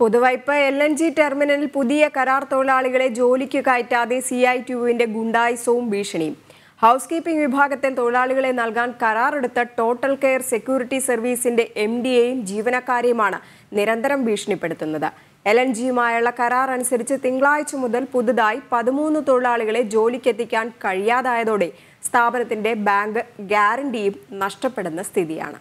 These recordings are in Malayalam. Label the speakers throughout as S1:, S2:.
S1: പുതുവൈപ്പ് എൽ എൻ ജി ടെർമിനലിൽ പുതിയ കരാർ തൊഴിലാളികളെ ജോലിക്ക് കയറ്റാതെ സി ഐ ടുവിന്റെ ഗുണ്ടായിസവും ഭീഷണിയും ഹൗസ് കീപ്പിംഗ് വിഭാഗത്തിൽ തൊഴിലാളികളെ നൽകാൻ കരാറെടുത്ത ടോട്ടൽ കെയർ സെക്യൂരിറ്റി സർവീസിന്റെ എം ഡിയെയും ജീവനക്കാരെയുമാണ് നിരന്തരം ഭീഷണിപ്പെടുത്തുന്നത് എൽ എൻ ജിയുമായുള്ള കരാർ അനുസരിച്ച് തിങ്കളാഴ്ച മുതൽ പുതുതായി പതിമൂന്ന് തൊഴിലാളികളെ ജോലിക്കെത്തിക്കാൻ കഴിയാതായതോടെ സ്ഥാപനത്തിന്റെ ബാങ്ക് ഗ്യാരണ്ടിയും നഷ്ടപ്പെടുന്ന സ്ഥിതിയാണ്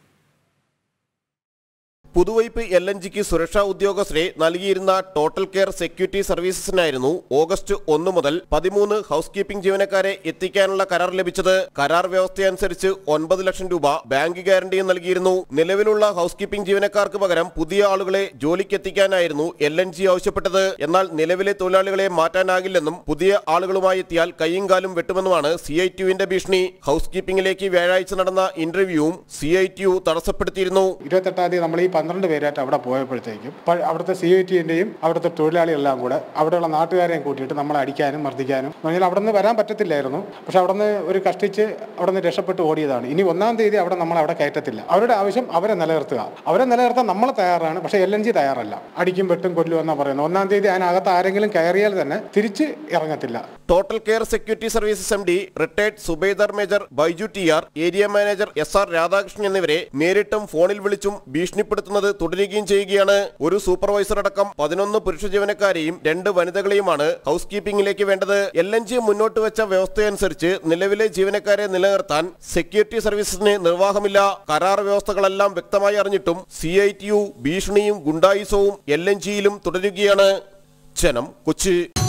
S2: പുതുവൈപ്പ് എൽ എൻ ജിക്ക് സുരക്ഷാ ഉദ്യോഗസ്ഥരെ നൽകിയിരുന്ന ടോട്ടൽ കെയർ സെക്യൂരിറ്റി സർവീസസിനായിരുന്നു ഓഗസ്റ്റ് ഒന്ന് മുതൽ പതിമൂന്ന് ഹൗസ് കീപ്പിംഗ് ജീവനക്കാരെ എത്തിക്കാനുള്ള കരാർ ലഭിച്ചത് കരാർ വ്യവസ്ഥയനുസരിച്ച് ഒൻപത് ലക്ഷം രൂപ ബാങ്ക് ഗ്യാരണ്ടിയും നൽകിയിരുന്നു നിലവിലുള്ള ഹൗസ് കീപ്പിംഗ് ജീവനക്കാർക്ക് പകരം പുതിയ ആളുകളെ ജോലിക്കെത്തിക്കാനായിരുന്നു എൽ എൻ ജി ആവശ്യപ്പെട്ടത് എന്നാൽ നിലവിലെ തൊഴിലാളികളെ മാറ്റാനാകില്ലെന്നും പുതിയ ആളുകളുമായി എത്തിയാൽ കൈയും കാലും വെട്ടുമെന്നുമാണ് സി ഐ ടുവിന്റെ ഭീഷണി ഹൗസ് കീപ്പിംഗിലേക്ക് വ്യാഴാഴ്ച നടന്ന ഇന്റർവ്യൂവും സി ഐ ടി യു തടസ്സപ്പെടുത്തിയിരുന്നു
S3: ഇരുപത്തെട്ടാം തീയതി നമ്മൾ ഈ പന്ത്രണ്ട് പേരായിട്ട് അവിടെ പോയപ്പോഴത്തേക്കും പ- അവിടുത്തെ സി ഐ ടിൻ്റെയും അവിടുത്തെ തൊഴിലാളികളെല്ലാം കൂടെ അവിടെയുള്ള നാട്ടുകാരെയും കൂട്ടിയിട്ട് നമ്മളെ അടിക്കാനും മർദ്ദിക്കാനും എന്ന് പറഞ്ഞാൽ അവിടെ നിന്ന് വരാൻ പറ്റത്തില്ലായിരുന്നു പക്ഷെ അവിടെ നിന്ന് ഒരു കഷ്ടിച്ച് അവിടെ നിന്ന് രക്ഷപ്പെട്ട് ഓടിയതാണ് ഇനി ഒന്നാം തീയതി അവിടെ നമ്മൾ അവിടെ കയറ്റത്തില്ല അവരുടെ ആവശ്യം അവരെ നിലനിർത്തുക അവരെ നിലനിർത്താൻ നമ്മൾ തയ്യാറാണ് പക്ഷേ എൽ എൻ ജി തയ്യാറല്ല അടിക്കും വെട്ടും കൊല്ലും എന്നാണ് പറയുന്നത് ഒന്നാം തീയതി അതിനകത്ത് ആരെങ്കിലും കയറിയാൽ തന്നെ തിരിച്ച് ഇറങ്ങത്തില്ല
S2: total care security services M D retired Subedar major Baiju T R area manager S R Radhakrishnan എന്നിവരെ നേരിട്ടും ഫോണിൽ വിളിച്ചും ഭീഷണിപ്പെടുത്തുന്നത് തുടരുകയും ചെയ്യുകയാണ് ഒരു സൂപ്പർവൈസർ അടക്കം പതിനൊന്ന് പുരുഷ ജീവനക്കാരെയും രണ്ട് വനിതകളെയുമാണ് ഹൗസ് കീപ്പിംഗിലേക്ക് വേണ്ടത് എൽ എൻ ജി മുന്നോട്ട് വെച്ച വ്യവസ്ഥയനുസരിച്ച് നിലവിലെ ജീവനക്കാരെ നിലനിർത്താൻ സെക്യൂരിറ്റി സർവീസസിന് നിർവാഹമില്ല കരാർ വ്യവസ്ഥകളെല്ലാം വ്യക്തമായി അറിഞ്ഞിട്ടും സി ഐ ടി യു ഭീഷണിയും ഗുണ്ടായുസവും എൽ എൻ ജിയിലും തുടരുകയാണ് ജനം കൊച്ചി